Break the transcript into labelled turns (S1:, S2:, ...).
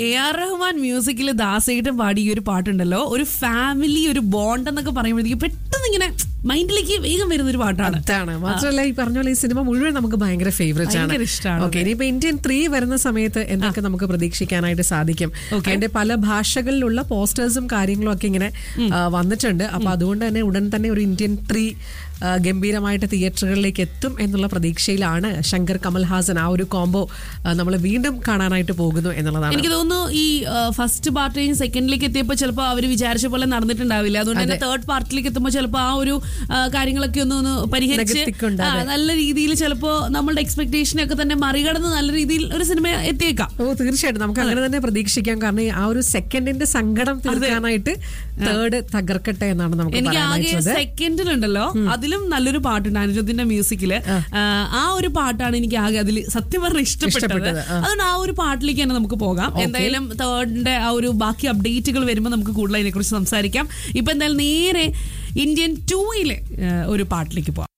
S1: A R Rahman മ്യൂസിക്കിൽ ദാസേട്ടൻ പാടിയ ഈ ഒരു പാട്ടുണ്ടല്ലോ ഒരു ഫാമിലി ഒരു ബോണ്ട് എന്നൊക്കെ പറയുമ്പോഴത്തേക്ക് പെട്ടെന്ന് ഇങ്ങനെ മൈൻഡിലേക്ക് വേഗം വരുന്ന ഒരു പാട്ടാണ്
S2: അതാണ് മാത്രമല്ല ഈ പറഞ്ഞ പോലെ ഈ സിനിമ മുഴുവൻ നമുക്ക് ഭയങ്കര ഫേവറേറ്റ് ആണ്
S1: ഭയങ്കര ഇഷ്ടാണ്
S2: ഓക്കെ ഇനിയിപ്പോ ഇന്ത്യൻ ത്രീ വരുന്ന സമയത്ത് എന്തൊക്കെ നമുക്ക് പ്രതീക്ഷിക്കാനായിട്ട് സാധിക്കും അതിന്റെ പല ഭാഷകളിലുള്ള പോസ്റ്റേഴ്സും കാര്യങ്ങളും ഒക്കെ ഇങ്ങനെ ആ, വന്നിട്ടുണ്ട് അപ്പൊ അതുകൊണ്ട് തന്നെ ഉടൻ തന്നെ ഒരു ഇന്ത്യൻ ത്രീ ഗംഭീരമായിട്ട് തിയേറ്ററുകളിലേക്ക് എത്തും എന്നുള്ള പ്രതീക്ഷയിലാണ് ശങ്കർ കമൽഹാസൻ ആ ഒരു കോംബോ നമ്മൾ വീണ്ടും കാണാനായിട്ട് പോകുന്നു എന്നുള്ളതാണ്
S1: എനിക്ക് തോന്നുന്നു ഈ ഫസ്റ്റ് പാർട്ടിയും സെക്കൻഡിലേക്ക് എത്തിയപ്പോൾ ചിലപ്പോൾ അവർ വിചാരിച്ച പോലെ നടന്നിട്ടുണ്ടാവില്ല അതുകൊണ്ട് തന്നെ തേർഡ് പാർട്ടിലേക്ക് എത്തുമ്പോൾ ചിലപ്പോൾ ആ ഒരു ആ, കാര്യങ്ങളൊക്കെ ഒന്ന് ഒന്ന് പരിഹരിച്ച്
S2: നികത്തിക്കൊണ്ട്,
S1: ആ, നല്ല രീതിയിൽ ചിലപ്പോൾ നമ്മളുടെ എക്സ്പെക്ടേഷനൊക്കെ തന്നെ മറികടന്ന് നല്ല രീതിയിൽ ഒരു സിനിമ എത്തിയേക്കാം
S2: ഓ തീർച്ചയായിട്ടും നമുക്ക് അങ്ങനെ തന്നെ പ്രതീക്ഷിക്കാം കാരണം ഈ ആ ഒരു സെക്കൻഡിന്റെ സങ്കടം തീർക്കാനായിട്ട് തേർഡ് തകർക്കട്ടെ എന്നാണ് നമുക്ക്
S1: എനിക്ക് ആകെ
S2: പറയാനായിട്ടുള്ളത്
S1: സെക്കൻഡിലുണ്ടല്ലോ അതിലും നല്ലൊരു പാട്ടുണ്ട് അനുജത്തിന്റെ മ്യൂസിക്കില് ആ ഒരു പാട്ടാണ് എനിക്ക് ആകെ അതിൽ സത്യം പറഞ്ഞ ഇഷ്ടപ്പെട്ടത്
S2: ഇഷ്ടപ്പെട്ടത്, ആ.
S1: അതുകൊണ്ട് ആ ഒരു പാട്ടിലേക്ക് തന്നെ നമുക്ക് പോകാം എന്തായാലും തേർഡിന്റെ ആ ഒരു ബാക്കി അപ്ഡേറ്റുകൾ വരുമ്പോൾ നമുക്ക് കൂടുതൽ അതിനെ കുറിച്ച് സംസാരിക്കാം ഇപ്പൊ എന്തായാലും നേരെ ഇന്ത്യൻ ടൂയിലെ ഒരു പാട്ടിലേക്ക് പോകാം